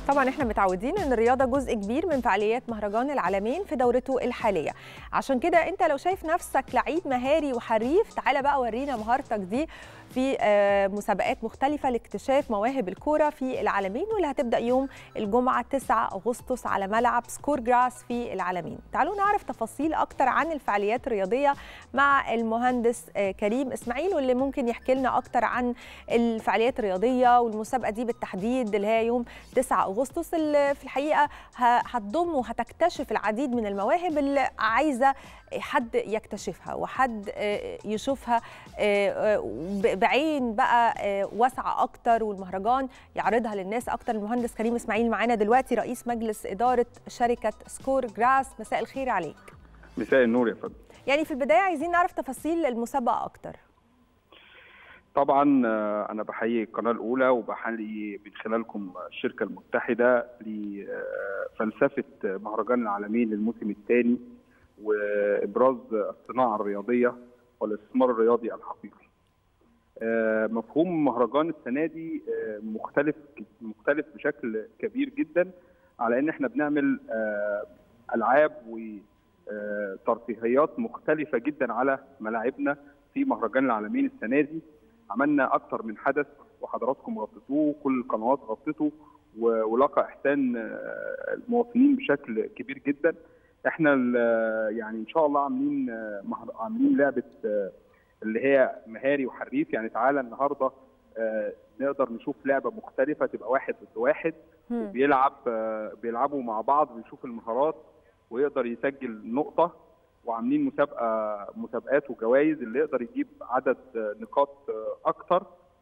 طبعا احنا متعودين ان الرياضه جزء كبير من فعاليات مهرجان العالمين في دورته الحاليه عشان كده انت لو شايف نفسك لعيب مهاري وحريف تعالى بقى ورينا مهارتك دي في مسابقات مختلفة لاكتشاف مواهب الكورة في العالمين واللي هتبدأ يوم الجمعة 9 أغسطس على ملعب سكور جراس في العالمين تعالوا نعرف تفاصيل أكتر عن الفعاليات الرياضية مع المهندس كريم إسماعيل واللي ممكن يحكي لنا أكتر عن الفعاليات الرياضية والمسابقة دي بالتحديد اللي هي يوم 9 أغسطس اللي في الحقيقة هتضم وهتكتشف العديد من المواهب اللي عايزة حد يكتشفها وحد يشوفها بعين بقى واسعه اكتر والمهرجان يعرضها للناس اكتر المهندس كريم اسماعيل معانا دلوقتي رئيس مجلس اداره شركه سكور جراس مساء الخير عليك مساء النور يا فندم يعني في البدايه عايزين نعرف تفاصيل المسابقه اكتر طبعا انا بحيي القناه الاولى وبحيي من خلالكم الشركه المتحده لفلسفه مهرجان العالمين للموسم الثاني وابراز الصناعه الرياضيه والاستثمار الرياضي الحقيقي. مفهوم مهرجان السنه دي مختلف مختلف بشكل كبير جدا على ان احنا بنعمل العاب وترفيهيات مختلفه جدا على ملاعبنا في مهرجان العالمين السنه دي عملنا اكثر من حدث وحضراتكم غطيتوه كل القنوات غطته ولقى احسان المواطنين بشكل كبير جدا احنا يعني ان شاء الله عاملين عاملين لعبه اللي هي مهاري وحريف يعني تعالى النهارده نقدر نشوف لعبه مختلفه تبقى واحد ضد واحد وبيلعب بيلعبوا مع بعض ويشوف المهارات ويقدر يسجل نقطه وعاملين مسابقه مسابقات وجوائز اللي يقدر يجيب عدد نقاط اكتر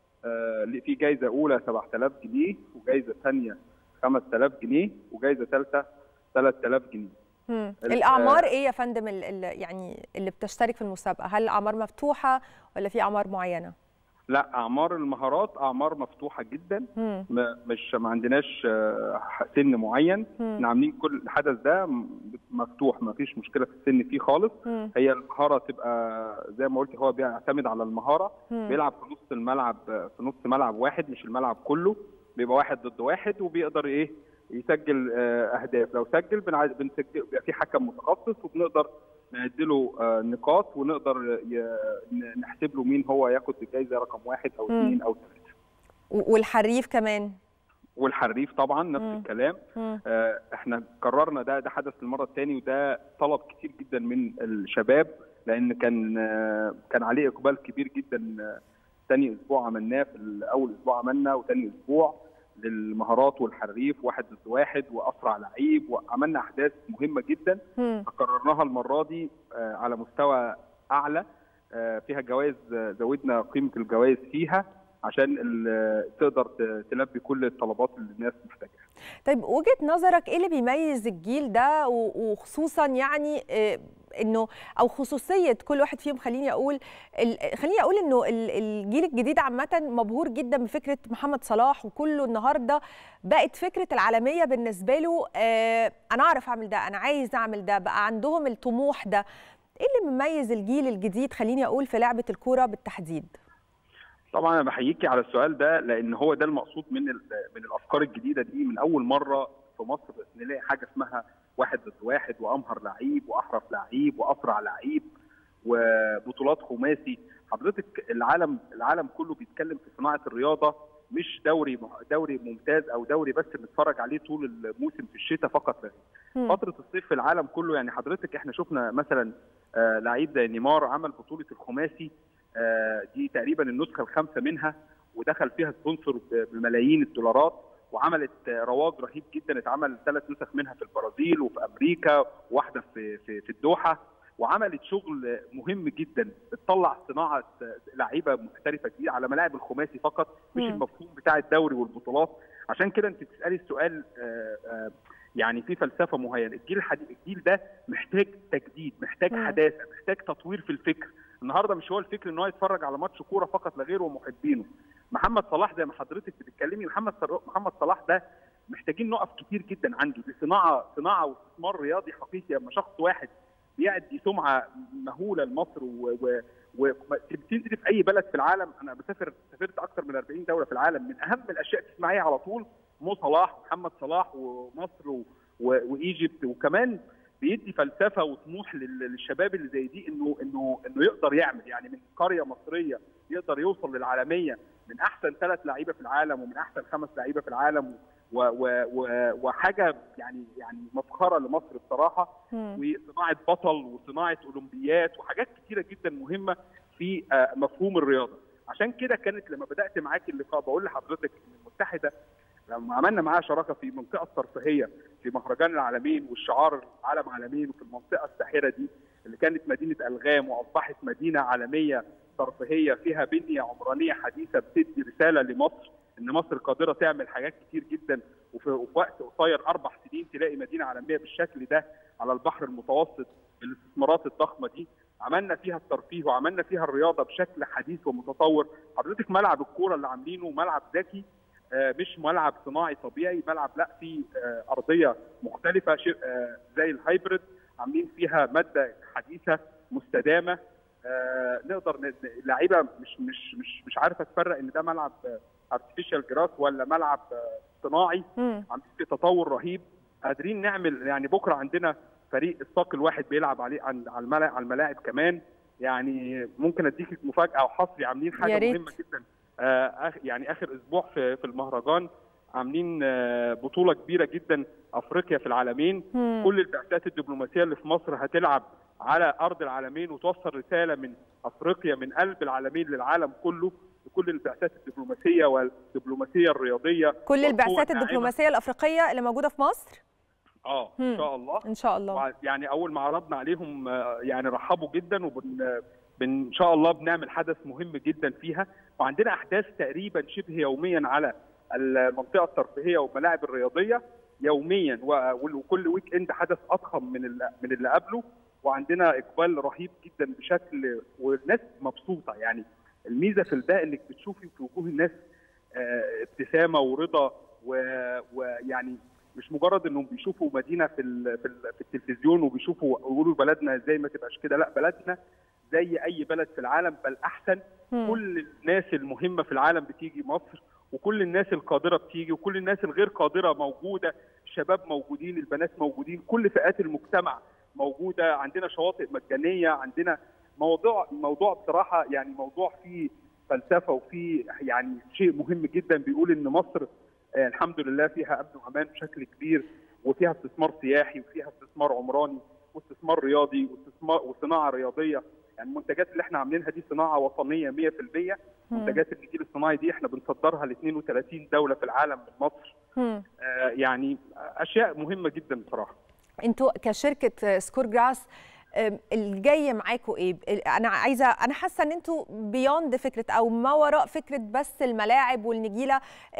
في جائزه اولى 7000 جنيه وجائزه ثانيه 5000 جنيه وجائزه ثالثه 3000 جنيه مم. الاعمار ايه يا فندم اللي يعني اللي بتشترك في المسابقه هل الاعمار مفتوحه ولا في اعمار معينه لا اعمار المهارات اعمار مفتوحه جدا مم. مش ما عندناش سن معين احنا عاملين كل الحدث ده مفتوح ما فيش مشكله في السن فيه خالص مم. هي المهاره تبقى زي ما قلت هو بيعتمد على المهاره مم. بيلعب في نص الملعب في نص ملعب واحد مش الملعب كله بيبقى واحد ضد واحد وبيقدر ايه يسجل اهداف لو سجل بنسجل بيبقى في حكم متخصص وبنقدر نعدله نقاط ونقدر نحسب له مين هو ياخد الجائزه رقم واحد او اثنين او ثلاثه والحريف كمان والحريف طبعا نفس مم. الكلام مم. آه احنا قررنا ده ده حدث المره الثانيه وده طلب كتير جدا من الشباب لان كان آه كان عليه اقبال كبير جدا آه ثاني اسبوع عملناه في اول اسبوع عملنا وثاني اسبوع للمهارات والحريف واحد ضد واحد واسرع لعيب وعملنا احداث مهمه جدا قررناها المره دي آه على مستوى اعلى آه فيها جوائز زودنا قيمه الجوائز فيها عشان تقدر تلبي كل الطلبات اللي الناس محتاجاها. طيب وجهه نظرك ايه اللي بيميز الجيل ده وخصوصا يعني انه او خصوصيه كل واحد فيهم خليني اقول خليني اقول انه الجيل الجديد عامه مبهور جدا بفكره محمد صلاح وكله النهارده بقت فكره العالميه بالنسبه له انا اعرف اعمل ده انا عايز اعمل ده بقى عندهم الطموح ده ايه اللي مميز الجيل الجديد خليني اقول في لعبه الكوره بالتحديد طبعا انا بحييكي على السؤال ده لان هو ده المقصود من من الافكار الجديده دي من اول مره في مصر نلاقي حاجه اسمها واحد ضد واحد وامهر لعيب واحرف لعيب واسرع لعيب وبطولات خماسي حضرتك العالم العالم كله بيتكلم في صناعه الرياضه مش دوري دوري ممتاز او دوري بس بنتفرج عليه طول الموسم في الشتاء فقط لا فتره الصيف في العالم كله يعني حضرتك احنا شفنا مثلا آه لعيب زي نيمار عمل بطوله الخماسي آه دي تقريبا النسخه الخامسه منها ودخل فيها سبونسر بملايين الدولارات وعملت رواج رهيب جدا اتعمل ثلاث نسخ منها في البرازيل وفي امريكا وواحده في في, في الدوحه وعملت شغل مهم جدا بتطلع صناعه لعيبه محترفه جديده على ملاعب الخماسي فقط مش م. المفهوم بتاع الدوري والبطولات عشان كده انت بتسالي السؤال آآ آآ يعني في فلسفه معينه الجيل الحديث الجيل ده محتاج تجديد محتاج م. حداثه محتاج تطوير في الفكر النهارده مش هو الفكر ان هو يتفرج على ماتش كوره فقط لا غير ومحبينه محمد صلاح زي ما حضرتك بتتكلمي محمد محمد صلاح ده محتاجين نقف كتير جدا عنده دي صناعه صناعه واستثمار رياضي حقيقي اما شخص واحد بيأدي سمعه مهوله لمصر وتنزلي في اي بلد في العالم انا بسافر سافرت اكثر من 40 دوله في العالم من اهم الاشياء تسمعيها على طول مو صلاح محمد صلاح ومصر و... و... وايجيبت وكمان بيدي فلسفه وطموح للشباب اللي زي دي انه انه انه يقدر يعمل يعني من قريه مصريه يقدر يوصل للعالميه من احسن ثلاث لعيبه في العالم ومن احسن خمس لعيبه في العالم و و و وحاجه يعني يعني مفخره لمصر بصراحه وصناعه بطل وصناعه اولمبيات وحاجات كثيره جدا مهمه في مفهوم الرياضه عشان كده كانت لما بدات معاك اللقاء بقول لحضرتك ان المتحده لما عملنا معاها شراكه في المنطقه الترفيهيه في مهرجان العالمين والشعار العالم عالمين وفي المنطقه الساحره دي اللي كانت مدينه الغام واصبحت مدينه عالميه ترفيهيه فيها بنيه عمرانيه حديثه بتدي رساله لمصر ان مصر قادره تعمل حاجات كتير جدا وفي, وفي وقت قصير اربع سنين تلاقي مدينه عالميه بالشكل ده على البحر المتوسط بالاستثمارات الضخمه دي عملنا فيها الترفيه وعملنا فيها الرياضه بشكل حديث ومتطور حضرتك ملعب الكوره اللي عاملينه ملعب ذكي مش ملعب صناعي طبيعي ملعب لا فيه ارضيه مختلفه زي الهايبرد عاملين فيها ماده حديثه مستدامه نقدر اللعيبه مش مش مش مش عارفه تفرق ان ده ملعب ارتفيشال جراس ولا ملعب صناعي عاملين فيه تطور رهيب قادرين نعمل يعني بكره عندنا فريق الصاق الواحد بيلعب عليه على الملاعب على الملاعب كمان يعني ممكن اديك مفاجاه وحصري عاملين حاجه مهمه جدا آه يعني اخر اسبوع في في المهرجان عاملين آه بطوله كبيره جدا افريقيا في العالمين مم. كل البعثات الدبلوماسيه اللي في مصر هتلعب على ارض العالمين وتوصل رساله من افريقيا من قلب العالمين للعالم كله لكل البعثات الدبلوماسيه والدبلوماسيه الرياضيه كل البعثات الدبلوماسيه الافريقيه اللي موجوده في مصر اه ان شاء الله ان شاء الله يعني اول ما عرضنا عليهم يعني رحبوا جدا وبن ان شاء الله بنعمل حدث مهم جدا فيها وعندنا احداث تقريبا شبه يوميا على المنطقه الترفيهيه والملاعب الرياضيه يوميا وكل ويك اند حدث اضخم من اللي من اللي قبله وعندنا اقبال رهيب جدا بشكل والناس مبسوطه يعني الميزه في الباقي انك بتشوفي في وجوه الناس ابتسامه ورضا ويعني مش مجرد انهم بيشوفوا مدينه في في, في التلفزيون وبيشوفوا يقولوا بلدنا ازاي ما تبقاش كده لا بلدنا زي اي بلد في العالم بل احسن م. كل الناس المهمه في العالم بتيجي مصر وكل الناس القادره بتيجي وكل الناس الغير قادره موجوده الشباب موجودين البنات موجودين كل فئات المجتمع موجوده عندنا شواطئ مجانيه عندنا موضوع موضوع بصراحه يعني موضوع فيه فلسفه وفيه يعني شيء مهم جدا بيقول ان مصر آه الحمد لله فيها امن وامان بشكل كبير وفيها استثمار سياحي وفيها استثمار عمراني واستثمار رياضي واستثمار وصناعه رياضيه يعني المنتجات اللي احنا عاملينها دي صناعه وطنيه 100% منتجات النجيل الصناعي دي احنا بنصدرها ل 32 دوله في العالم من مصر آه يعني اشياء مهمه جدا بصراحه انتوا كشركه سكور جراس الجاي معاكم ايه؟ انا عايزه انا حاسه ان انتوا بيوند فكره او ما وراء فكره بس الملاعب والنجيله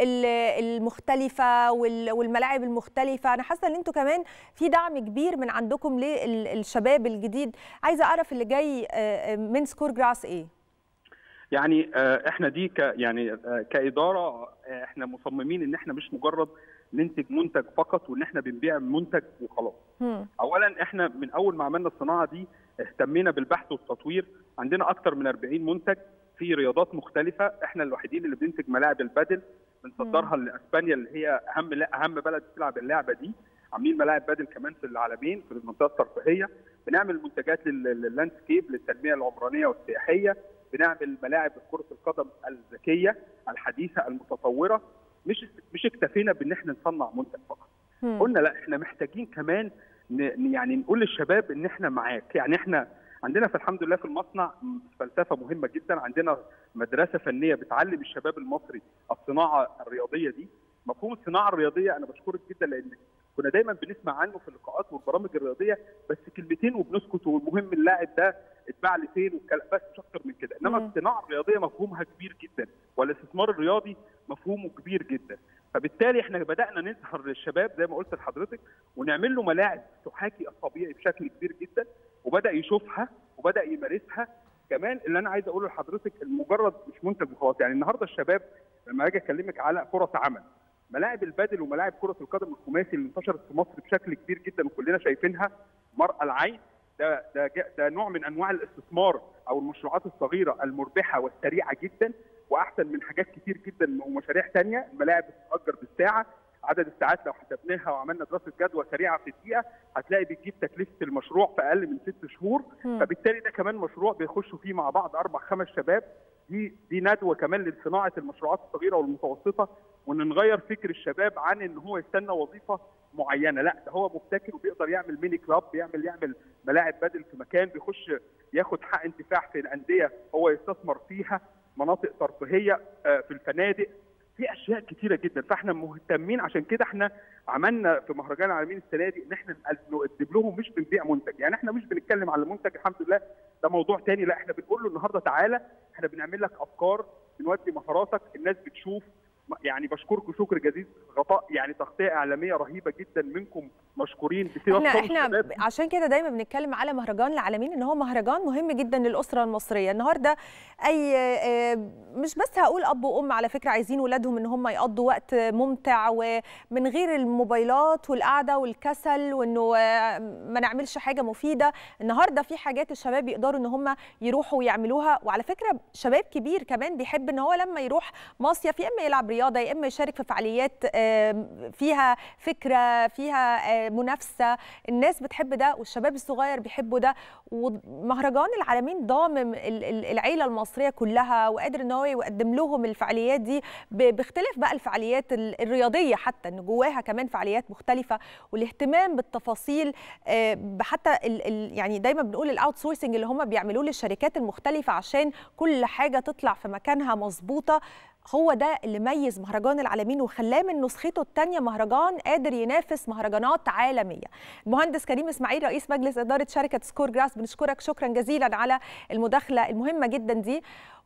المختلفه والملاعب المختلفه، انا حاسه ان انتوا كمان في دعم كبير من عندكم للشباب الجديد، عايزه اعرف اللي جاي من سكور جراس ايه؟ يعني احنا دي ك يعني كاداره احنا مصممين ان احنا مش مجرد ننتج منتج فقط وان احنا بنبيع منتج وخلاص. اولا احنا من اول ما عملنا الصناعه دي اهتمينا بالبحث والتطوير، عندنا اكثر من 40 منتج في رياضات مختلفه، احنا الوحيدين اللي بننتج ملاعب البادل بنصدرها لاسبانيا اللي هي اهم اهم بلد بتلعب اللعبه دي، عاملين ملاعب بادل كمان في العالمين في المنطقه الترفيهيه، بنعمل منتجات لللاندسكيب للتنميه العمرانيه والسياحيه، بنعمل ملاعب كره القدم الذكيه الحديثه المتطوره مش مش اكتفينا بان احنا نصنع منتج فقط قلنا لا احنا محتاجين كمان يعني نقول للشباب ان احنا معاك يعني احنا عندنا في الحمد لله في المصنع فلسفه مهمه جدا عندنا مدرسه فنيه بتعلم الشباب المصري الصناعه الرياضيه دي مفهوم الصناعه الرياضيه انا بشكرك جدا لان كنا دايما بنسمع عنه في اللقاءات والبرامج الرياضيه بس كلمتين وبنسكت والمهم اللاعب ده اتباع لفين والكلام بس مش اكتر من كده انما الصناعه الرياضيه مفهومها كبير جدا والاستثمار الرياضي مفهومه كبير جدا فبالتالي احنا بدانا نظهر للشباب زي ما قلت لحضرتك ونعمل له ملاعب تحاكي الطبيعي بشكل كبير جدا وبدا يشوفها وبدا يمارسها كمان اللي انا عايز اقوله لحضرتك المجرد مش منتج وخلاص يعني النهارده الشباب لما اجي اكلمك على فرص عمل ملاعب البادل وملاعب كره القدم الخماسي اللي انتشرت في مصر بشكل كبير جدا وكلنا شايفينها مرأى العين ده ده ده نوع من انواع الاستثمار او المشروعات الصغيره المربحه والسريعه جدا واحسن من حاجات كتير جدا ومشاريع ثانيه الملاعب بتتاجر بالساعه عدد الساعات لو حسبناها وعملنا دراسه جدوى سريعه في الدقيقه هتلاقي بتجيب تكلفه المشروع في اقل من ست شهور مم. فبالتالي ده كمان مشروع بيخشوا فيه مع بعض اربع خمس شباب دي دي ندوه كمان لصناعه المشروعات الصغيره والمتوسطه وان نغير فكر الشباب عن ان هو يستنى وظيفه معينه لا ده هو مبتكر وبيقدر يعمل ميني كلاب بيعمل يعمل ملاعب بدل في مكان بيخش ياخد حق انتفاع في الانديه هو يستثمر فيها مناطق ترفيهيه آه، في الفنادق في اشياء كتيره جدا فاحنا مهتمين عشان كده احنا عملنا في مهرجان العالمين السنه دي ان احنا نقدم لهم مش بنبيع منتج يعني احنا مش بنتكلم على المنتج الحمد لله ده موضوع تاني لا احنا بنقول له النهارده تعالى احنا بنعمل لك افكار بنودي مهاراتك الناس بتشوف يعني بشكركم شكر جزيل غطاء يعني تغطيه اعلاميه رهيبه جدا منكم مشكورين احنا احنا عشان كده دايما بنتكلم على مهرجان العالمين ان هو مهرجان مهم جدا للاسره المصريه النهارده اي مش بس هقول اب وام على فكره عايزين ولادهم ان هم يقضوا وقت ممتع ومن غير الموبايلات والقعده والكسل وانه ما نعملش حاجه مفيده النهارده في حاجات الشباب يقدروا ان هم يروحوا ويعملوها وعلى فكره شباب كبير كمان بيحب ان هو لما يروح مصيف يا اما يلعب رياضه يا اما يشارك في فعاليات فيها فكره فيها منافسه الناس بتحب ده والشباب الصغير بيحبوا ده ومهرجان العالمين ضامم العيله المصريه كلها وقادر ان هو يقدم لهم الفعاليات دي باختلاف بقى الفعاليات الرياضيه حتى ان جواها كمان فعاليات مختلفه والاهتمام بالتفاصيل حتى يعني دايما بنقول الاوت سورسنج اللي هم بيعملوه للشركات المختلفه عشان كل حاجه تطلع في مكانها مظبوطه هو ده اللي ميز مهرجان العالمين وخلاه من نسخته الثانيه مهرجان قادر ينافس مهرجانات عالميه. المهندس كريم اسماعيل رئيس مجلس اداره شركه سكور جراس بنشكرك شكرا جزيلا على المداخله المهمه جدا دي